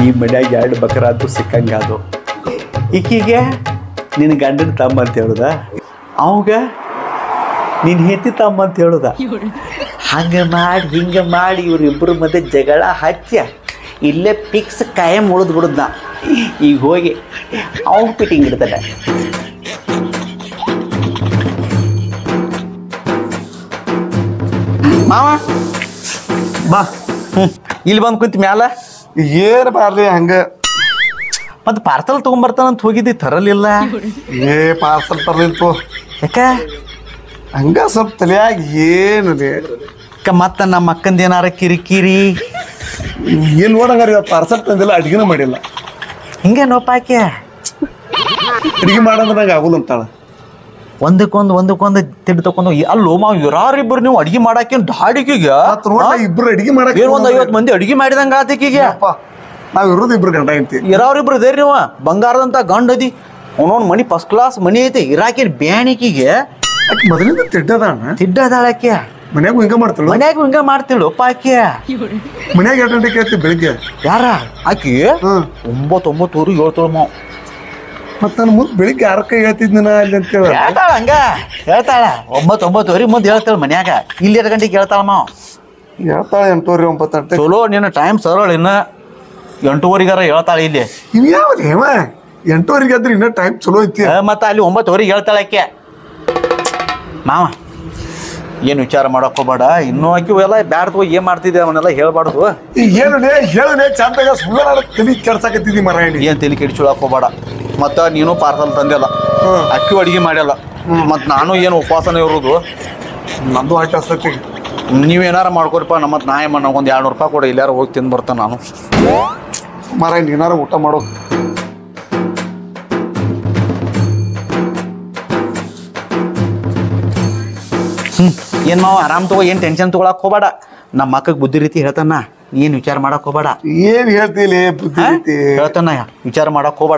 C: ಈ ಮನ್ಯಾಗ ಎರಡು ಬಕರಾದು ಸಿಕ್ಕಂಗಾದು ಈಕಿಗೆ ನಿನ್ನ ಗಂಡನ ತಮ್ಮ ಅಂತ ಹೇಳುದ ಅವಾಗ ನಿನ್ನ ಹೆತ್ತಿ ತಮ್ಮ ಅಂತ ಹೇಳುದ ಹಂಗೆ ಮಾಡಿ ಹಿಂಗೆ ಮಾಡಿ ಇವ್ರಿಬ್ಬರ ಮಧ್ಯೆ ಜಗಳ ಹಚ್ಚ ಇಲ್ಲೇ ಫಿಕ್ಸ್ ಕಾಯಂ ಉಳಿದು ಬಿಡುದ ಈಗ ಹೋಗಿ ಅವ್ನು ಫಿಟ್ಟಿಂಗ್ ಇಡ್ತಾನೆ ಮಾವ ಬಾ ಹ್ಞೂ ಇಲ್ಲಿ ಬಂದು ಕುಂತ ಮ್ಯಾಲ
B: ಏನ್ ಬಾರ್ಲಿ ಹಂಗ
C: ಮತ್ತೆ ಪಾರ್ಸಲ್ ತೊಗೊಂಬರ್ತಾನಂತ ಹೋಗಿದ್ದಿ ತರಲಿಲ್ಲ
B: ಏ ಪಾರ್ಸಲ್ ತರ್ಲಿಲ್ತು
C: ಯಾಕ
B: ಹಂಗ ಸ್ವಲ್ಪ ತಲೆಯಾಗ ಏನು ರೀ
C: ಅಕ್ಕ ಮತ್ತ ನಮ್ಮ ಅಕ್ಕಂದ ಏನಾರ ಕಿರಿಕಿರಿ
B: ಏನ್ ನೋಡಂಗಾರ ಇವತ್ತು ಪಾರ್ಸಲ್ ತಂದಿಲ್ಲ ಅಡ್ಗಿನೂ ಮಾಡಿಲ್ಲ
C: ಹಿಂಗೆ ನೋಪಾಕೆ
B: ಅಡ್ಗೆ ಮಾಡಂದ್ರೆ ನಂಗೆ ಆಗುಲ್ಲ ಅಂತಾಳ
C: ಒಂದಕ್ಕೊಂದು ಒಂದಕ್ಕೊಂದು ತಿಡ್ ತಕೊಂಡು ಅಲ್ಲೋ ಮಾವ್ ಯಾರಿಬ್ರು ನೀವು ಅಡಿಗೆ ಮಾಡಾಕೇನ್ ದಾಡಿಗೆಗೆ
B: ಮತ್ತ್ ನೋಡ್ಲ ಇಬ್ರು ಅಡ್ಗೆ ಮಾಡಕ್
C: ಏನ್ ಒಂದ್ ಐವತ್ ಮಂದಿ ಅಡಿಗೆ ಮಾಡಿದಂಗ ಆತಿಕಿಗೆ
B: ಅಪ್ಪ ನಾವ್ ಇರೋದು ಇಬ್ರು ಗಂಡ ಐತಿ
C: ಇರೋರಿಬ್ರು ಇದೇರಿ ನೀವು ಬಂಗಾರದಂತ ಗಂಡ ಅದಿ ಅವನವನ್ ಮನಿ ಫಸ್ಟ್ ಕ್ಲಾಸ್ ಮನಿ ಐತಿ ಇರಾಕಿನ ಬ್ಯಾಣಿಕಿಗೆ
B: ಆಕೆ ಮೊದಲಿಂದ ತಿಡ್ಡದಾಣ
C: ತಿಡ್ಡದಾಳಕ್ಕೆ
B: ಮನ್ಯಾಗ ಹಿಂಗ ಮಾಡ್ತಾಳು
C: ಮನ್ಯಾಗ ಹಿಂಗ ಮಾಡ್ತಿಳು ಪಾಕೆ
B: ಮನ್ಯಾಗ ಎರಡು ಗಂಟೆಗೆ ಕೇಳ್ತಿ ಬೆಳಿಗ್ಗೆ
C: ಯಾರ ಆಕಿ
B: ಹ್ಮ್
C: ಒಂಬತ್ತು ಒಂಬತ್ತೂರು ಏಳ್ತೇಳು ಮಾವ್
B: ಮತ್ತ ನಾನು ಮುಂದೆ ಬೆಳಿಗ್ಗೆ ಯಾರ ಕೈ ಹೇಳ್ತಿದ್ನ ಅಲ್ಲಿ ಅಂತ ಹೇಳ
C: ಹೇಳ್ತಾಳ ಹಂಗ ಹೇಳ್ತಾಳ ಒಂಬತ್ತು ಒಂಬತ್ತುವರೆ ಮುಂದೆ ಹೇಳ್ತಾಳ ಮನ್ಯಾಗ ಇಲ್ಲಿ ಎರಡು ಗಂಟೆಗೆ ಹೇಳ್ತಾಳ ಮಾವ್
B: ಹೇಳ್ತಾಳೆ ಎಂಟೂವರೆ ಒಂಬತ್ತು ಗಂಟೆ
C: ಚಲೋ ನಿನ್ನ ಟೈಮ್ ಸರಳ ಇನ್ನ ಎಂಟೂವರೆಗಾರ ಹೇಳ್ತಾಳ ಇಲ್ಲಿ
B: ಇವ್ ಯಾವ ಹೇಮ ಎಂಟೂವರೆಗೆ ಆದ್ರೆ ಇನ್ನೂ ಟೈಮ್ ಚಲೋ ಐತಿ
C: ಆ, ಮತ್ತ ಅಲ್ಲಿ ಒಂಬತ್ತುವರೆಗೆ ಹೇಳ್ತಾಳ ಆಕೆ ಮಾವ ಏನು ವಿಚಾರ ಮಾಡಕ್ ಹೋಗ್ಬೇಡ ಇನ್ನೂ ಆಕಿ ಎಲ್ಲ ಬ್ಯಾಡ್ದು ಏನ್ ಮಾಡ್ತಿದ್ದೆ ಅವನ್ನೆಲ್ಲ ಹೇಳ್ಬಾರ್ದು
B: ಈಗ ಏನು ಹೇಳನೆ ಚಂದಾಗ ಸುಮ್ಮನೆ ತಲೆ ಕೆಡ್ಸಾಕತ್ತಿದ್ದಿ ಮರಾಯಣಿ
C: ಏನ್ ತಲೆ ಕೆಡಿಸ್ಕೊಳಕ್ ಹೋಗ್ಬೇಡ ಮತ್ತ ನೀನು ಪಾರ್ಸಲ್ ತಂದಿಲ್ಲ
B: ಹ್ಮ್.
C: ಅಕ್ಕಿ ಅಡಿಗೆ ಮಾಡ್ಯಲ್ಲ ಮತ್ ನಾನು ಏನು ಉಪವಾಸನೆ ಇರೋದು
B: ನಂದು ಆಟ ಹಸ್ತೈತಿ
C: ನೀವೇನಾರ ಮಾಡ್ಕೊರಿಪ್ಪ ನಮ್ಮ ನಾ ಏನ್ ಮಾಡ್ ಒಂದು ಎರಡು ರೂಪಾಯಿ ಕೊಡಿ ಇಲ್ಲಾರ ಹೋಗಿ ತಿಂದು ಬರ್ತಾನೆ ನಾನು
B: ಮರಾಯ ನೀನಾರ ಊಟ ಮಾಡೋ
C: ಹ್ಮ್ ಏನ್ ಮಾವ ಆರಾಮ್ ತಗೋ ಏನ್ ಟೆನ್ಷನ್ ತಗೊಳಕ್ ಹೋಗ್ಬೇಡ ನಮ್ಮ ಮಕ್ಕಗ್ ಬುದ್ಧಿ ರೀತಿ ಹೇಳ್ತಾನ ಏನ್ ವಿಚಾರ ಮಾಡಕ್ ಹೋಗ್ಬೇಡ
B: ಏನ್ ಹೇಳ್ತಿಲಿ ಬುದ್ಧಿ
C: ಹಾ?
B: ಐತಿ
C: ಹೇಳ್ತಾನ ವಿಚಾರ ಮಾಡಕ್ ಹೋಗ್ಬೇಡ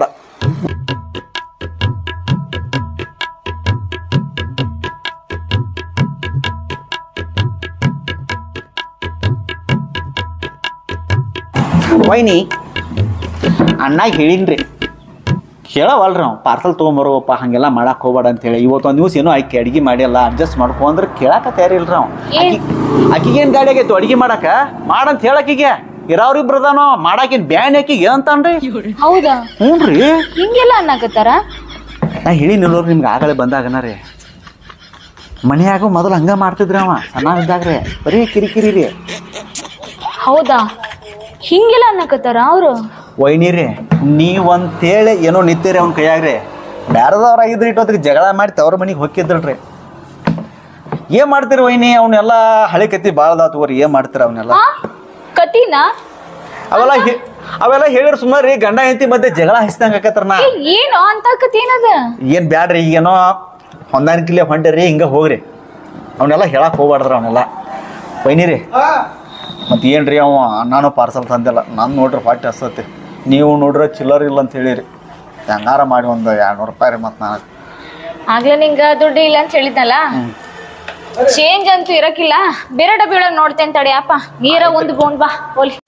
C: ವೈನಿ ಅಣ್ಣ ಹೇಳಿನ್ರಿ ಕೇಳವಲ್ರಿ ಅವ್ನು ಪಾರ್ಸಲ್ ತೊಗೊಂಬರೋಪ್ಪ ಹಂಗೆಲ್ಲ ಮಾಡಕ್ ಹೋಗ್ಬೇಡ ಅಂತೇಳಿ ಇವತ್ತೊಂದು ದಿವಸ ಏನೋ ಆಕಿ ಅಡಿಗೆ ಮಾಡಿಲ್ಲ ಅಡ್ಜಸ್ಟ್ ಮಾಡ್ಕೊ ಅಂದ್ರೆ ಕೇಳಾಕ ತಯಾರಿಲ್ರಿ ಅವ್ನು
A: ಏನ್?
C: ಆಕಿಗೇನ್ ಗಾಡಿ ಆಗೈತು ಅಡಿಗೆ ಮಾಡಕ ಮಾಡಂತ ಹೇಳಕಿಗೆ ಇರಾವ್ರಿಬ್ರು ಅದಾನೋ ಮಾಡಾಕಿನ್ ಬ್ಯಾನ್ ಆಕಿಗೆ ಅಂತನ್ರಿ
A: ಹೌದಾ
C: ಹ್ಞೂನ್ರಿ
A: ಹಿಂಗೆಲ್ಲ ಅನ್ನಕತ್ತಾರ
C: ನಾ ಹೇಳಿ ನಿಲ್ಲೋರು ನಿಮ್ಗೆ ಆಗಲೇ ಬಂದಾಗನ ರೀ ಮನ್ಯಾಗ ಮೊದಲು ಹಂಗ ಮಾಡ್ತಿದ್ರಿ ಅವ ಸಣ್ಣವಿದ್ದಾಗ್ರಿ ಬರೀ ಕಿರಿಕಿರಿ ರೀ
A: ಹೌದಾ ಹಿಂಗೆಲ್ಲ ಅನ್ನಕತ್ತಾರ ಅವ್ರು
C: ವೈನಿರಿ ನೀವಂತೇಳಿ ಏನೋ ನಿಂತೀರಿ ಅವ್ನ ಕೈಯಾಗ್ರಿ ಬ್ಯಾರದವ್ರ ಆಗಿದ್ರಿ ಇಟ್ಟೋದ್ರಿಗೆ ಜಗಳ ಮಾಡಿ ತವ್ರ ಮನೆಗೆ ಹೊಕ್ಕಿದ್ದಲ್ರಿ ಏನ್ ಮಾಡ್ತೀರಿ ವೈನಿ ಅವನ್ನೆಲ್ಲ ಹಳೆ ಕತ್ತಿ ಭಾಳ ತಗೋರಿ ಏನ್ ಮಾಡ್ತೀರ ಅವನ್ನೆಲ್ಲ
A: ಹಾ ಕತಿನಾ
C: ಅವೆಲ್ಲ ಹೇ- ಅವೆಲ್ಲ ಹೇಳಿರ್ ಸುಮಾರು ರೀ ಗಂಡ ಹೆಂಡತಿ ಮಧ್ಯೆ ಜಗಳ ಹಚ್ದಂಗ ಆಕತ್ರ ನಾ
A: ಏ, ಏನು ಅಂತ ಕತಿ ಏನದ
C: ಏನ್ ಬ್ಯಾಡ್ರಿ ಈಗೇನೋ ಹೊಂದಾಣಿಕಿಲೆ ಹೊಂಟಿರಿ ಹಿಂಗ ಹೋಗ್ರಿ ಅವನ್ನೆಲ್ಲ ಹೇಳಕ್ ಹೋಗ್ಬಾರ್ದ್ರ ಅವನ್ನೆಲ್ಲ ವೈನಿರಿ ಮತ್ತೆ ಏನ್ರಿ ಅವ ನಾನು ಪಾರ್ಸಲ್ ತಂದಿಲ್ಲ ನಾನು ನೋಡ್ರಿ ಹೊಟ್ಟೆ ಹಸ್ತತಿ ನೀವು ನೋಡ್ರಿ ಚಿಲ್ಲರ್ ಇಲ್ಲ ಅಂತ ಹೇಳಿರಿ ಹೆಂಗಾರ ಮಾಡಿ ಒಂದು ಎರಡ್ನೂರು ರೂಪಾಯಿ ರೀ ಮತ್ತೆ ನಾನು
A: ಆಗ್ಲೇ ನಿಂಗ ದುಡ್ಡು ಇಲ್ಲ ಅಂತ ಹೇಳಿದ್ನಲ್ಲ ಚೇಂಜ್ ಅಂತೂ ಇರಕ್ಕಿಲ್ಲ ಬೇರೆ ಡಬ್ಬಿ ಒಳಗ್ ನೋಡ್ತೇನೆ ತಡಿಯಪ್ಪ ನೀರ ಒಂದು ಬೋನ್ ಬಾ ಹೋಲಿ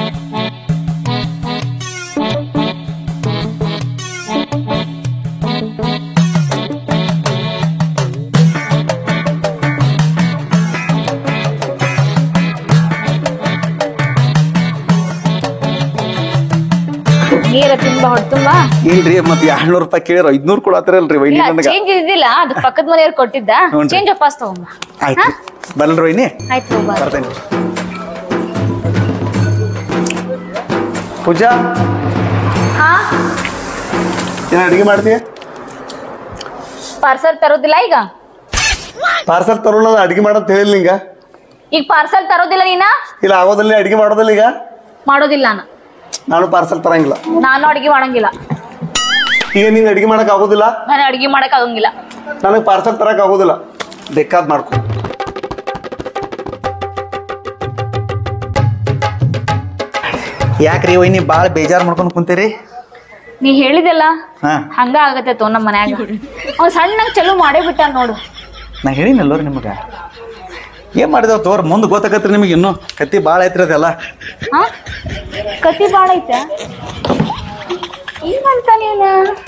A: ನೀರ ತುಂಬ ಹೊಡ್ತುಂಬ
C: ಇಲ್ರಿ ಮತ್ತೆ ಎರಡ್ನೂರು ರೂಪಾಯಿ ಕೇಳಿರ ಐದ್ನೂರು ಕೊಡತ್ತಿರಲ್ರಿ ವೈನಿ
A: ಇಲ್ಲ
C: ನನಗೆ
A: ಚೇಂಜ್ ಇದ್ದಿಲ್ಲ ಅದು ಪಕ್ಕದ ಮನೆಯವ್ರು ಕೊಟ್ಟಿದ್ದ
C: ಹ್ಞೂನ್ರಿ.
A: ಚೇಂಜ್ ವಾಪಸ್ ತಗೊಂಬ
C: ಆಯ್ತು ಬರಲ್ರಿ ವೈನಿ
A: ಆಯ್ತು ಹೋಗ್ಬಾ
C: ಬರ್ತೇನೆ ಪೂಜಾ
A: ಹಾ
B: ಏನ್ ಅಡಿಗೆ ಮಾಡ್ತಿ
A: ಪಾರ್ಸಲ್ ತರೋದಿಲ್ಲ ಈಗ
B: ಪಾರ್ಸಲ್ ತರೋಲ್ಲ ಅಡಿಗೆ ಮಾಡಂತ ಹೇಳಿಲ್ಲ ನಿಂಗ
A: ಈಗ ಪಾರ್ಸಲ್ ತರೋದಿಲ್ಲ ನೀನ
B: ಇಲ್ಲ ಆಗೋದಿಲ್ಲ ಅಡಿಗೆ ಮಾಡೋದಿಲ್ಲ ಈಗ
A: ಮಾಡೋದಿಲ್ಲ ನಾನು
B: ನಾನು ಪಾರ್ಸಲ್ ತರಂಗಿಲ್ಲ
A: ನಾನು ಅಡಿಗೆ ಮಾಡಂಗಿಲ್ಲ
B: ಈಗ ನೀನ್ ಅಡಿಗೆ ಮಾಡಕ್ ಆಗೋದಿಲ್ಲ
A: ನಾನು ಅಡಿಗೆ ಮಾಡಕ್ ಆಗಂಗಿಲ್ಲ
B: ನನಗೆ ಪಾರ್ಸಲ್ ತರಕ್ ಆಗೋದಿಲ್ಲ ಬೇಕಾದ್ ಮಾಡ್ಕೊ
C: ಯಾಕ್ರಿ ವೈನಿ ಭಾಳ ಬೇಜಾರು ಮಾಡ್ಕೊಂಡು ಕುಂತೀರಿ
A: ನೀ ಹೇಳಿದೆಲ್ಲ
C: ಹಾ
A: ಹಂಗ ಆಗತ್ತೆ ತೋ ನಮ್ಮ ಮನ್ಯಾಗ ಅವ್ ಸಣ್ಣಂಗ್ ಚಲೋ ಮಾಡೇ ಬಿಟ್ಟ ನೋಡು
C: ನಾ ಹೇಳಿನಲ್ಲೋರಿ ನಿಮಗೆ ಏನ್ ಮಾಡಿದಾವ ತೋರ್ ಮುಂದೆ ಗೊತ್ತಾಗತ್ರಿ ನಿಮಗೆ ಇನ್ನು ಕತ್ತಿ ಭಾಳ ಐತ್ರಿ ಅದೆಲ್ಲ
A: ಹಾ ಕತಿ ಬಾಳ ಐತೆ ಏನ್ ಮಾಡ್ತಾನೆ ಇವನ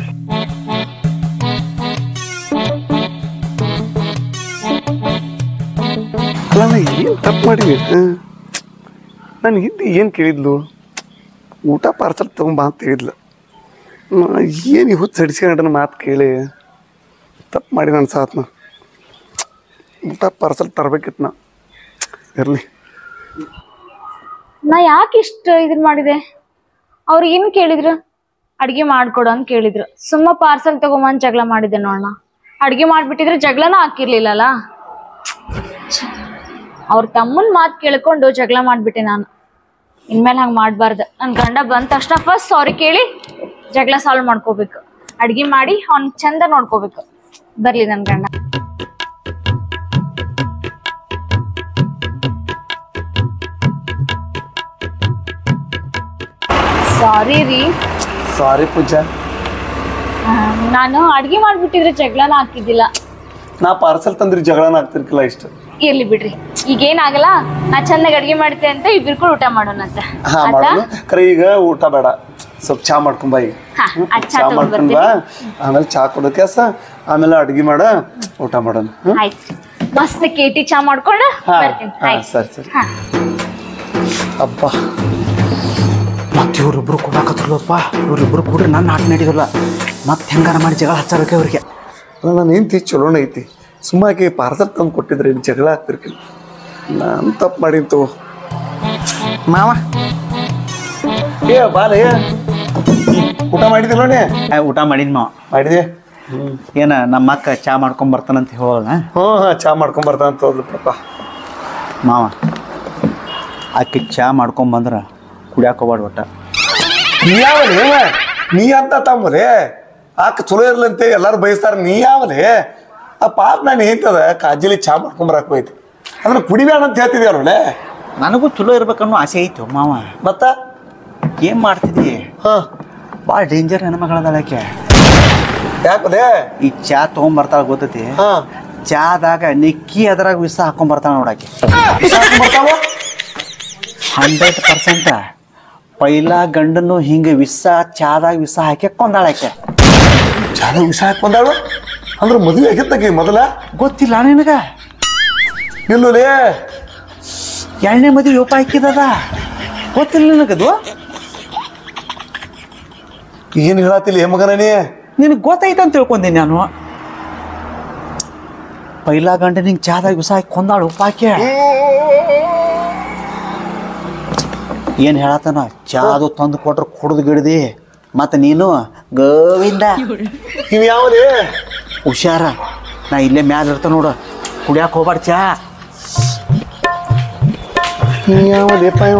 B: ಅಲ್ಲ ನಾ ಏನು ತಪ್ಪು ಮಾಡಿವಿ ನಾನು ಹಿಂದೆ ಏನು ಕೇಳಿದ್ಲು ಊಟ ಪಾರ್ಸಲ್ ತೊಗೊಂಬ ಅಂತ ಹೇಳಿದ್ಲು ಏನು ಹುಚ್ಚ ಹಡಿಸ್ಕೊಂಡ್ರೆ ಮಾತು ಕೇಳಿ ತಪ್ಪು ಮಾಡಿ ನನ್ನ ಸಾತ್ನ ಊಟ ಪಾರ್ಸಲ್ ತರಬೇಕಿತ್ತು ನಾ ಇರಲಿ
A: ನಾ ಯಾಕೆ ಇಷ್ಟ ಇದನ್ ಮಾಡಿದೆ ಅವ್ರು ಏನ್ ಕೇಳಿದ್ರು ಅಡ್ಗೆ ಮಾಡ್ಕೊಡು ಅಂತ ಕೇಳಿದ್ರು ಸುಮ್ಮ ಪಾರ್ಸಲ್ ತಗೊಂಬಂದ್ ಜಗಳ ಮಾಡಿದೆ ನೋಡಣ ಅಡ್ಗೆ ಮಾಡ್ಬಿಟ್ಟಿದ್ರೆ ಜಗಳನ ಹಾಕಿರ್ಲಿಲ್ಲಲ್ಲ ಅವ್ರ ತಮ್ಮನ್ ಮಾತ್ ಕೇಳ್ಕೊಂಡು ಜಗಳ ಮಾಡ್ಬಿಟ್ಟೆ ನಾನು ಇನ್ಮೇಲೆ ಹಂಗ್ ಮಾಡ್ಬಾರ್ದು ನನ್ ಗಂಡ ಬಂದ ತಕ್ಷಣ ಫಸ್ಟ್ ಸಾರಿ ಕೇಳಿ ಜಗಳ ಸಾಲ್ವ್ ಮಾಡ್ಕೋಬೇಕು ಅಡ್ಗೆ ಮಾಡಿ ಅವ್ನ್ ಚಂದ ನೋಡ್ಕೋಬೇಕು ಬರ್ಲಿ ನನ್ ಗಂಡ ಸಾರಿ ರೀ
B: ಸಾರಿ ಪೂಜಾ
A: ಆ, ನಾನು ಅಡ್ಗೆ ಮಾಡ್ಬಿಟ್ಟಿದ್ರೆ ಜಗಳನ ಹಾಕಿದ್ದಿಲ್ಲ
B: ನಾ ಪಾರ್ಸಲ್ ತಂದ್ರಿ ಜಗಳನ ಆಗ್ತಿರ್ಕಿಲ್ಲ ಇಷ್ಟು
A: ಇರ್ಲಿ ಬಿಡ್ರಿ ಈಗೇನಾಗಲ್ಲ ನಾ ಚೆನ್ನಾಗಿ ಅಡ್ಗೆ ಮಾಡ್ತೆ ಅಂತ ಇಬ್ರು ಕೂಡ ಊಟ ಮಾಡೋಣಂತ
B: ಹಾ
A: ಆಯ್ತಾ
B: ಮಾಡೋಣ ಕರೆ ಈಗ ಊಟ ಬೇಡ ಸ್ವಲ್ಪ ಚಾ ಮಾಡ್ಕೊಂಬ ಈಗ
A: ಹಾ,
B: ಹ್ಮ್?
A: ಅದ್ ಚಾ
B: ಚಾ
A: ತಗೊಂಡ್
B: ಮಾಡ್ಕೊಂಡ್ ಬಾ ಆಮೇಲೆ ಚಾ ಕೊಡೋ ಕೆಲಸ ಆಮೇಲೆ ಅಡ್ಗೆ ಮಾಡ ಊಟ ಮಾಡೋಣ ಹ್ಮ್?
A: ಆಯ್ತು ಮಸ್ತ್ ಕೇಟಿ ಚಾ ಮಾಡ್ಕೊಂಡು
B: ಹಾ
A: ಬರ್ತೀನಿ
B: ಹಾ,
A: ಆಯ್ತು
B: ಸರಿ ಸರಿ
A: ಹಾ
B: ಅಬ್ಬ
C: ಮತ್ತೆ ಇವ್ರಿಬ್ರು ಕೊಡಾಕತ್ರಲ್ಲಪ್ಪ ಇವ್ರಿಬ್ರು ಕೂಡ್ರಿ ನನ್ನ ಆಟ ನಡೀದಲ್ಲ ಮತ್ತೆ ಹೆಂಗಾರ ಮಾಡಿ ಜಗಳ ಹಚ್ಚಾರಕ್ಕೆ ಅವ್ರಿಗೆ
B: ಅಲ್ಲ ನಾನು ಹೆಂಡ್ತಿ ಚಲೋನ ಐತಿ ಸುಮ್ಮಾಕಿ ಪಾರ್ಸಲ್ ತಂದು ಕೊಟ್ಟಿದ್ರೆ ಇಲ್ಲಿ ಜಗಳ ಆಗ್ತಿರ್ಕಿಲ್ಲ ನಾನು ತಪ್ಪು ಮಾಡೀನಿ ತಗೋ
C: ಮಾವ
B: ಏ ಬಾಲೆ ಊಟ ಮಾಡಿದಿಲ್ಲ ನೋಡಿ
C: ಆ, ಊಟ ಮಾಡಿದ್ ಮಾವ
B: ಮಾಡಿದೆ
C: ಏನ ನಮ್ಮ ಅಕ್ಕ ಚಾ ಮಾಡ್ಕೊಂಡ್ ಬರ್ತಾನಂತ ಹೇಳೋಣ
B: ಹ್ಞೂ ಹಾಂ ಚಾ ಮಾಡ್ಕೊಂಡ್ ಬರ್ತಾನಂತ ಹೋದ್ಲು ಪಾಪ
C: ಮಾವ ಆಕಿ ಚಾ ಮಾಡ್ಕೊಂಡ್ ಬಂದ್ರ ಕುಡಿಯಾಕ ಹೋಗ್ಬಾರ್ದು ಒಟ್ಟ
B: ನೀ ಯಾವಲೇ ಇವ? ನೀ ಅಂತ ತಮ್ಮಲೇ ಆಕ ಚಲೋ ಇರ್ಲಂತೆ ಎಲ್ಲಾರು ಬಯಸ್ತಾರ ನೀ ಯಾವಲೇ ಆ ಪಾಪ ನಾನು ಹೇಳ್ತದ ಕಾಜಲಿ ಚಾ ಮಾಡ್ಕೊಂಬರಕ್ ಹೋಯ್ತು ಅದನ್ನ ಕುಡಿಬೇಡ ಅಂತ ಹೇಳ್ತಿದ್ಯಾರಲ್ಲೇ
C: ನನಗೂ ಚಲೋ ಇರ್ಬೇಕನ್ನೋ ಆಸೆ ಐತು ಮಾವ
B: ಮತ್ತ
C: ಏನ್ ಮಾಡ್ತಿದ್ದಿ
B: ಹಾ
C: ಭಾಳ ಡೇಂಜರ್ ಹೆಣ್ಮಗಳದಾಳ ಆಕೆ
B: ಯಾಕಲೇ
C: ಈ ಚಾ ತೊಗೊಂಬರ್ತಾಳ ಗೊತ್ತೈತಿ
B: ಹಾ
C: ಚಾದಾಗ ನಿಕ್ಕಿ ಅದ್ರಾಗ ವಿಷ ಹಾಕೊಂಡ್ ಬರ್ತಾಳ ನೋಡಾಕಿ
B: ಬರ್ತಾವ
C: ಹಂಡ್ರೆಡ್ ಪರ್ಸೆಂಟ್ ಪೈಲಾ ಗಂಡನು ಹಿಂಗ ವಿಷ ಚಾದಾಗ ವಿಷ ಹಾಕಿ ಕೊಂದಾಳ ಆಕೆ
B: ಚಾದ ವಿಷ ಹಾಕೊಂಡಾಳು ಅಂದ್ರೆ ಮದುವೆ ಆಗಿತ್ತಕಿ ಮೊದಲ
C: ಗೊತ್ತಿಲ್ಲ ನಿನಗ
B: ಇಲ್ಲಲೇ
C: ಎರಡನೇ ಮದುವೆ ಯೋಪ ಹಾಕಿದದ ಗೊತ್ತಿಲ್ಲ ನಿನಗದು
B: ಏನ್ ಹೇಳತ್ತಿಲ್ಲ ಏ ಮಗನ ನೀ
C: ನಿನಗೆ ಗೊತ್ತೈತೆ ಅಂತ ತಿಳ್ಕೊಂತೀನಿ ನಾನು ಪೈಲಾ ಗಂಡ ನಿಂಗೆ ಚಾದಾಗ ವಿಷ ಹಾಕಿ ಕೊಂದಾಳು ಉಪ್ಪಾಕೆ ಏನು ಹೇಳತ್ತನ ಚಾದು ತಂದು ಕೊಟ್ರೆ ಕುಡ್ದು ಗಿಡ್ದಿ ಮತ್ತು ನೀನು ಗೋವಿಂದ
B: ಇವ್ ಯಾವಲೇ
C: ಹುಷಾರ ನಾ ಇಲ್ಲೇ ಮ್ಯಾಲ ಇರ್ತ ನೋಡು ಕುಡಿಯಾಕ ಹೋಗ್ಬಾರ್ದು ಚಾ
B: ಇವ್ ಯಾವಲೇಪ ಇವ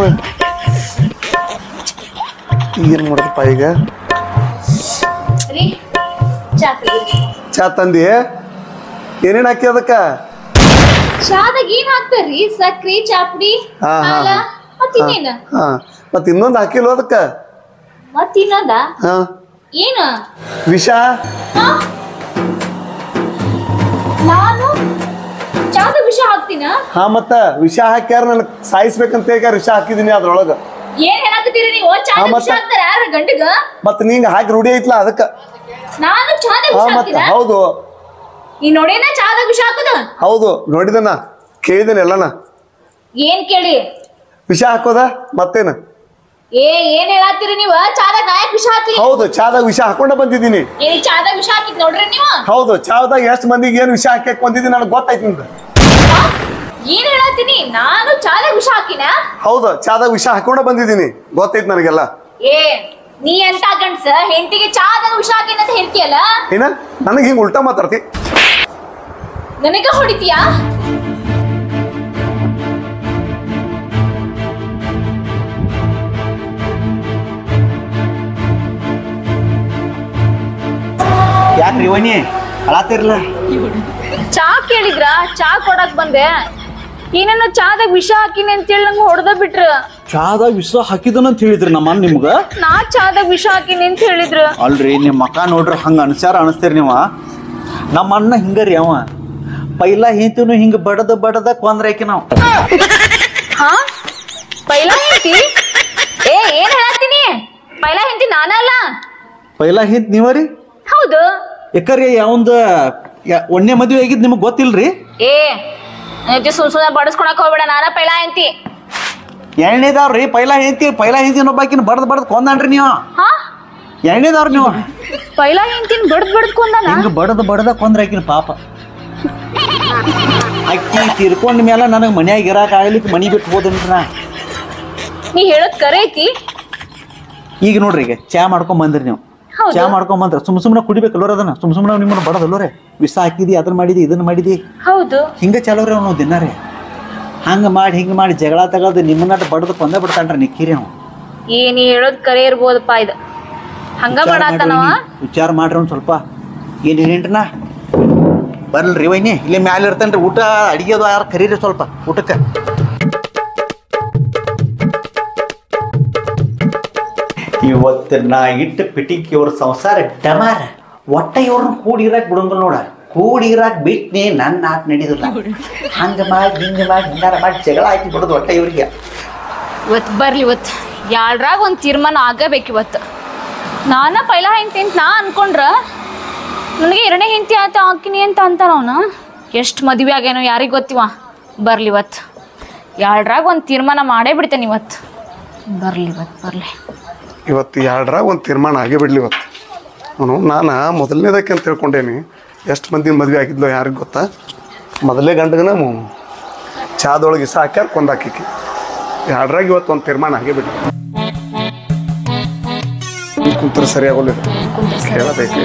B: ಏನ್ ಮಾಡೋದಪ್ಪ ಈಗ
A: ರೀ ಚಾ ತೆಗೀರಿ.
B: ಚಾ ತಂದಿ ಏನೇನ್ ಹಾಕಿ ಅದಕ್ಕ
A: ಚಾದಾಗ ಏನ್ ಹಾಕ್ತಾರ್ರಿ ಸಕ್ರಿ ಚಾಪುಡಿ
B: ಹಾ, ಹಾ,
A: ಹಾಲ
B: ಹಾ.
A: ಮತ್ ಇನ್ನೇನ
B: ಹಾ ಮತ್ ಇನ್ನೊಂದ್ ಹಾಕಿಲ್ವ ಅದಕ್ಕ
A: ಮತ್ ಇನ್ನೊಂದ
B: ಹಾ
A: ಏನ
B: ವಿಷ
A: ಹಾ? ನಾನು ಚಾದ ವಿಷ ಹಾಕ್ತೀನ
B: ಹಾ ಮತ್ತ ವಿಷ ಹಾಕ್ಯಾರ ನನ್ ಸಾಯಿಸ್ಬೇಕಂತ ಹೇಗ ವಿಷ ಹಾಕಿದೀನಿ ಅದ್ರೊಳಗ
A: ಏನ್ ಹೇಳಕತ್ತೀರಿ ನೀವು ಚಾದ
B: ಹಾ,
A: ವಿಷ
B: ಮತ್ತೆ?
A: ಹಾಕ್ತಾರ ಯಾರ ಗಂಡಗ
B: ಮತ್ ನಿಂಗ ಹಾಕಿ ರೂಢಿ ಐತ್ಲಾ ಅದಕ್ಕ
A: ನಾನು ಚಾದ
B: ಹಾ
A: ವಿಷ
B: ಮತ್ತ
A: ಹಾಕ್ತೀನ
B: ಹೌದು
A: ನೀ ನೋಡೇನ ಚಾದ ವಿಷ ಹಾಕುದ
B: ಹೌದು ನೋಡಿದನ ಕೇಳಿದೇನೆ ಎಲ್ಲನ
A: ಏನ್ ಕೇಳಿ
B: ವಿಷ ಹಾಕೋದ ಮತ್ತೇನ
A: ಏ ಏನ್ ಹೇಳತ್ತೀರಿ ನೀವ ಚಾದಾಗ ನಾಯಕ್ ವಿಷ ಹಾಕ್ಲಿ
B: ಹೌದು ಚಾದಾಗ ವಿಷ ಹಾಕೊಂಡ ಬಂದಿದ್ದೀನಿ
A: ಏನ್ ಚಾದ ವಿಷ ಹಾಕಿದ್ ನೋಡ್ರಿ ನೀವು
B: ಹೌದು ಚಾವ್ದಾಗ ಎಷ್ಟ್ ಮಂದಿಗೆ ಏನ್ ವಿಷ ಹಾಕಕ್ ಬಂದಿದ್ದೀನಿ ನನಗೆ ಗೊತ್ತಾಯ್ತು ನಿಂದ
A: ಹಾ? ಏನ್ ಹೇಳತ್ತೀನಿ ನಾನು ಚಾದ ವಿಷ ಹಾಕಿನ
B: ಹೌದು ಚಾದಾಗ ವಿಷ ಹಾಕೊಂಡ ಬಂದಿದ್ದೀನಿ ಗೊತ್ತೈತ್ ನನಗೆಲ್ಲ
A: ಏ ನೀ ಎಂತ ಗಂಡ್ಸ ಹೆಂಡತಿಗೆ ಚಾದಾಗ ವಿಷ ಹಾಕಿನ ಅಂತ ಹೇಳ್ತೀಯಲ್ಲ
B: ಏನ ನನಗೆ ಹಿಂಗ್ ಉಲ್ಟಾ ಮಾತಾಡ್ತಿ
A: ನನಗ ಹೊಡಿತೀಯಾ
C: ಯಾಕ್ರಿ ವನಿ ಅಳಾತಿರ್ಲ
A: ಚಾ ಕೇಳಿದ್ರ ಚಾ ಕೊಡಕ್ ಬಂದೆ ಏನೇನೋ ಚಾದಾಗ ವಿಷ ಹಾಕಿನಿ ಅಂತೇಳಿ ನಂಗೆ ಹೊಡೆದ ಬಿಟ್ರ
C: ಚಾದಾಗ ವಿಷ ಹಾಕಿದನಂತ ಹೇಳಿದ್ರಿ ನಮ್ಮ ಅಣ್ಣ ನಿಮ್ಗ
A: ನಾ ಚಾದಾಗ ವಿಷ ಹಾಕಿನಿ ಅಂತ ಹೇಳಿದ್ರು
C: ಅಲ್ರಿ ನಿಮ್ಮ ಮಕ ನೋಡ್ರಿ ಹಂಗ ಅನ್ಸಾರ ಅನಿಸ್ತೀರಿ ನೀವ ನಮ್ಮ ಅಣ್ಣ ಹಿಂಗರಿ ಅವ ಪೈಲ ಹಿಂತಿನು ಹಿಂಗ ಬಡದ ಬಡದ ಕೊಂದ್ರ ಆಕಿ ನಾವು
A: ಹಾ ಪೈಲಾ ಹೆಂಡತಿ ಏ ಏನ್ ಹೇಳತ್ತೀನಿ ಪೈಲಾ ಹೆಂಡತಿ ನಾನಲ್ಲ
C: ಪೈಲ ಹಿಂತ್ ನೀವರಿ
A: ಹೌದು
C: ಯಾಕರಿ ಯಾವಂದ ಒಣ್ಣೆ ಮದ್ವೆ ಆಗಿದ್ ನಿಮಗ್ ಗೊತ್ತಿಲ್ರಿ
A: ಏ ನಿಜ ಸುಮ್ ಸುಮ್ಮನೆ ಬಡಸ್ಕೊಳಕ್ ಹೋಗ್ಬೇಡ ನಾನ ಪೈಲಾ ಹೆಂಡತಿ
C: ಎಣ್ಣೆದವ್ರಿ ಪೈಲ ಹಿಂತಿ ಪೈಲ ಹಿಂತಿ ಒಬ್ಬಾಕಿನ ಬಡದ್ ಬಡದ್ ಕೊಂದನ್ರಿ ನೀವು
A: ಹಾ
C: ಎಣ್ಣೆದವ್ರ ನೀವು
A: ಪೈಲಾ ಹೆಂಡತಿನ ಬಡದ್ ಬಡ್ಕೊಂಡನ
C: ಹಿಂಗ ಬಡದ ಬಡದ ಕೊಂದ್ರ ಆಕಿನ ಪಾಪ ಅಕ್ಕಿ ತೀರ್ಕೊಂಡ ಮೇಲೆ ನನಗೆ ಮನ್ಯಾಗ ಇರಾಕ ಆಗ್ಲಿಕ್ಕೆ ಮನಿ ಬಿಟ್ಟು ಹೋದನ್ರಿ ನಾ
A: ನೀ ಹೇಳೋದ್ ಕರೆ ಐತಿ
C: ಈಗ ನೋಡ್ರಿ ಈಗ ಚಾ ಮಾಡ್ಕೊಂಡ್ ಬಂದ್ರಿ ನೀವು
A: ಹೌದು.
C: ಚಾ ಮಾಡ್ಕೊಂಡ್ ಬಂದ್ರ ಸುಮ್ ಸುಮ್ಮನೆ ಕುಡಿಬೇಕಲ್ಲೋರ ಅದನ್ನ ಸುಮ್ ಸುಮ್ಮನೆ ನಿಮ್ಮನ್ನ ಬಡದಲ್ಲೋರೆ ವಿಷ ಹಾಕಿದಿ ಅದನ್ನ ಮಾಡಿದಿ ಇದನ್ನ ಮಾಡಿದಿ
A: ಹೌದು
C: ಹಿಂಗ ಚಲೋರಿ ಅವ್ನು ದಿನ ರೀ ಹಂಗ ಮಾಡಿ ಹಿಂಗ ಮಾಡಿ ಜಗಳ ತಗಲ್ದು ನಿಮ್ಮನ್ನ ಬಡದು ಕೊಂದ ಬಿಡ್ತಾನ್ರಿ ನಿಕ್ಕಿರಿ ಅವ
A: ಏ ನೀ ಹೇಳೋದ್ ಕರೆ ಇರ್ಬೋದಪ್ಪ ಇದು ಹಂಗ ಮಾಡಾತನವ
C: ವಿಚಾರ ಮಾಡ್ರಿ ಒಂದ್ ಸ್ವಲ್ಪ ಏನ್ ಏನೇನ್ರಿನ ಬರ್ಲ್ರಿ ವೈನಿ ಇಲ್ಲೇ ಮ್ಯಾಲ ಇರ್ತೇನ್ರಿ ಊಟ ಅಡಿಗೆ ಅದು ಯಾರು ಕರೀರಿ ಸ್ವಲ್ಪ ಊಟಕ್ಕೆ ಇವತ್ತು ನಾ ಇಟ್ಟ ಪಿಟಿಕಿ ಅವ್ರ ಸಂಸಾರ ಡಮಾರ ಒಟ್ಟ ಇವ್ರನ್ನ ಕೂಡಿ ಇರಾಕ್ ಬಿಡಂಗಿಲ್ಲ ನೋಡ ಕೂಡಿ ಇರಾಕ್ ಬಿಟ್ನಿ ನನ್ನ ಆಟ ನಡೀದಿಲ್ಲ ಹಂಗ ಮಾಡಿ ಹಿಂಗ ಮಾಡಿ ಹಿಂಗಾರ ಮಾಡಿ ಜಗಳ ಹಾಕಿ ಬಿಡೋದು ಒಟ್ಟ ಇವ್ರಿಗೆ
A: ಇವತ್ ಬರ್ಲಿ ಇವತ್ ಯಾಳ್ರಾಗ ಒಂದ್ ತೀರ್ಮಾನ ಆಗಬೇಕು ಇವತ್ತು ನಾನ ಪೈಲಾ ಹೆಂಡತಿ ಅಂತ ನಾ ಅನ್ಕೊಂಡ್ರ ನನಗೆ ಎರಡನೇ ಹೆಂಡತಿ ಆತ ಹಾಕಿನಿ ಅಂತ ಅಂತಾನ ಅವನು ಎಷ್ಟು ಮದುವೆ ಆಗ್ಯಾನೋ ಯಾರಿಗೆ ಗೊತ್ತಿವ ಬರ್ಲಿ ಇವತ್ತು ಯಾಳ್ರಾಗ ಒಂದು ತೀರ್ಮಾನ ಮಾಡೇ ಬಿಡ್ತೇನೆ ಇವತ್ತು ಬರ್ಲಿ ಇವತ್ತು ಬರ್ಲಿ
B: ಇವತ್ತು ಎರಡರಾಗ ಒಂದು ತೀರ್ಮಾನ ಆಗೇ ಬಿಡ್ಲಿ ಇವತ್ತು ಅವನು ನಾನು ಮೊದಲನೇದಕ್ಕೆ ಅಂತ ತಿಳ್ಕೊಂಡೇನಿ ಎಷ್ಟು ಮಂದಿ ಮದುವೆ ಆಗಿದ್ಲೋ ಯಾರಿಗೆ ಗೊತ್ತಾ ಮೊದಲೇ ಗಂಡಗನ ಚಾದೊಳಗೆ ಇಸ ಹಾಕ್ಯಾರ ಕೊಂದಾಕಿಕ್ಕಿ ಎರಡರಾಗ ಇವತ್ತು ಒಂದು ತೀರ್ಮಾನ ಆಗೇ ಬಿಡ್ಲಿ ಕುಂತ್ರ ಸರಿಯಾಗೋಲ್ಲ ಕೇಳಬೇಕು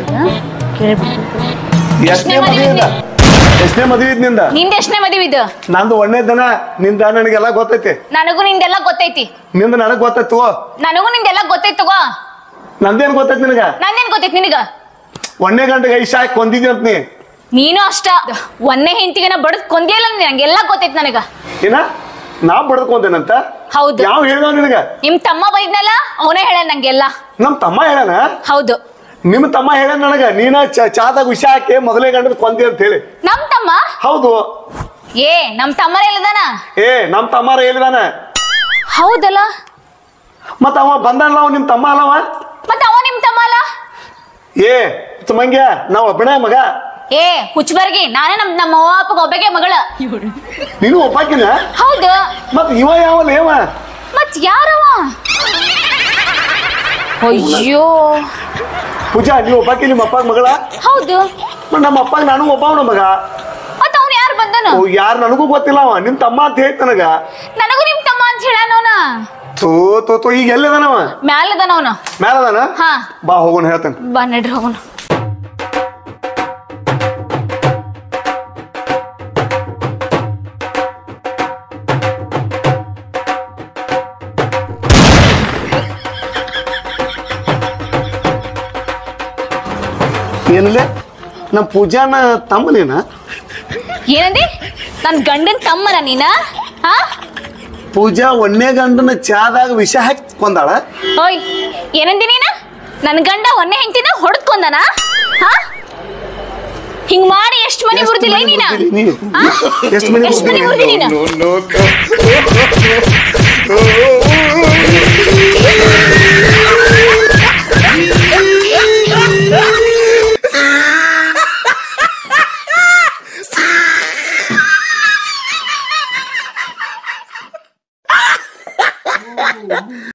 B: ಎಷ್ಟನೇ ಮದುವೆ ಇದ್ದ ಎಷ್ಟನೇ ಮದುವೆ ಇದ್ ನಿಂದ
A: ನಿಂದ ಎಷ್ಟನೇ ಮದುವೆ ಇದು
B: ನಂದು ಒಣ್ಣೆ ದನ ನಿಂದ ನನಗೆಲ್ಲ ಗೊತ್ತೈತಿ
A: ನನಗೂ ನಿಂದೆಲ್ಲ ಗೊತ್ತೈತಿ
B: ನಿಂದ ನನಗೆ ಗೊತ್ತೈತು
A: ನನಗೂ ನಿಂದೆಲ್ಲ ಗೊತ್ತೈತಿ ತಗೋ
B: ನಂದೇನು ಗೊತ್ತೈತಿ ನಿನಗ
A: ನಂದೇನ್ ಗೊತ್ತೈತಿ ನಿನಗ
B: ಒಣ್ಣೆ ಗಂಟೆಗೆ ಐಶ ಹಾಕಿ ಕೊಂದಿದ್ದಿ ಅಂತ ನೀ
A: ನೀನು ಅಷ್ಟ ಒಂದೇ ಹೆಂಡತಿಗೆ ನಾ ಬಡದ್ ಕೊಂದಿಯಲ್ಲ ನಂಗೆಲ್ಲ ಗೊತ್ತೈತಿ ನನಗ
B: ಏನ ನಾ ಬಡ್ಕೊಂತೇನಂತ
A: ಹೌದು
B: ಯಾವ ಹೇಳ್ದವ ನಿನಗ
A: ನಿಮ್ ತಮ್ಮ ಬೈದ್ನಲ್ಲ ಅವನೇ ಹೇಳ ನಂಗೆಲ್ಲ
B: ನಮ್ ತಮ್ಮ ಹೇಳನ
A: ಹೌದು
B: ನಿಮ್ ತಮ್ಮ ಹೇಳ ನನಗ ನೀನ ಚ- ಚಾದಾಗ ವಿಷ ಹಾಕಿ ಮೊದಲೇ ಗಂಡದ ಕೊಂದಿ ಅಂತ ಹೇಳಿ
A: ನಮ್ ತಮ್ಮ
B: ಹೌದು
A: ಏ ನಮ್ ತಮ್ಮರ ಎಲ್ಲದಾನ
B: ಏ ನಮ್ ತಮ್ಮಾರ ಹೇಳಿದಾನ
A: ಹೌದಲ್ಲ
B: ಮತ್ತ ಅವ ಬಂದಲ್ಲ ಅವ ನಿಮ್ ತಮ್ಮ ಅಲ್ಲವ
A: ಮತ್ತ ಅವ ನಿಮ್ ತಮ್ಮ ಅಲ್ಲ
B: ಏ ಮಂಗ್ಯ ನಾವ್ ಒಬ್ಬನೇ ಮಗ
A: ಏ ಹುಚ್ಚಬರ್ಗಿ ನಾನೇ ನಮ್ ನಮ್ಮ ಅವ್ವ ಅಪ್ಪಗ ಒಬ್ಬಗೆ ಮಗಳ
B: ನೀನು ಒಬ್ಬಾಕಿನ
A: ಹೌದು
B: ಮತ್ ಇವ ಯಾವಲ್ಲ ಏವ
A: ಮತ್ ಯಾರವ ಅಯ್ಯೋ
B: ಪೂಜಾ ನೀವು ಒಬ್ಬಾಕಿ ನಿಮ್ಮ ಅಪ್ಪಗ ಮಗಳ
A: ಹೌದು
B: ಮತ್ ನಮ್ಮ ಅಪ್ಪಗ ನಾನು ಒಬ್ಬವನ ಮಗ
A: ಮತ್ ಅವ್ನ ಯಾರು ಬಂದನು
B: ಓ ಯಾರು ನನಗೂ ಗೊತ್ತಿಲ್ಲ ಅವ ನಿಮ್ ತಮ್ಮ ಅಂತ ಹೇಳ್ತ ನನಗ
A: ನನಗೂ ನಿಮ್ ತಮ್ಮ ಅಂತ ಹೇಳನವನ
B: ತೋ ತೋ ತೋ ಈಗ ಎಲ್ಲಿದಾನವ
A: ಮ್ಯಾಲದನ ಅವನ
B: ಮ್ಯಾಲದಾನ
A: ಹಾ
B: ಬಾ ಹೋಗೋಣ ಹೇಳ್ತೇನೆ
A: ಬಾ ನಡ್ರಿ ಹೋಗೋಣ
B: ಏನಿಲ್ಲ ನಮ್ಮ ಪೂಜಾನ ತಮ್ಮನೇನ
A: ಏನಂದಿ ನನ್ ಗಂಡನ್ ತಮ್ಮನ ನೀನ ಹಾ
B: ಪೂಜಾ ಒನ್ನೇ ಗಂಡನ ಚಾದಾಗ ವಿಷ ಹಾಕಿ ಕೊಂದಾಳ
A: ಓಯ್ ಏನಂದಿ ನೀನ ನನ್ ಗಂಡ ಒಂದೇ ಹೆಂಡತಿನ ಹೊಡೆದ್ಕೊಂಡನ ಹಾ ಹಿಂಗ್ ಮಾಡಿ ಎಷ್ಟ್ ಮನೆ
B: ಎಷ್ಟ್
A: ಮುರಿದಿಲ್ಲ
B: ಮನೆ
A: ನೀನ
B: ಮುರ್ದಿರಿ ನೀ?
A: ಆ?
B: ಎಷ್ಟ್ ಮನೆ
A: ಎಷ್ಟ್ ಮನೆ
B: ಮುರ್ದಿರಿ?
A: ಮುರ್ದಿ ನೀನು
B: No, no, no.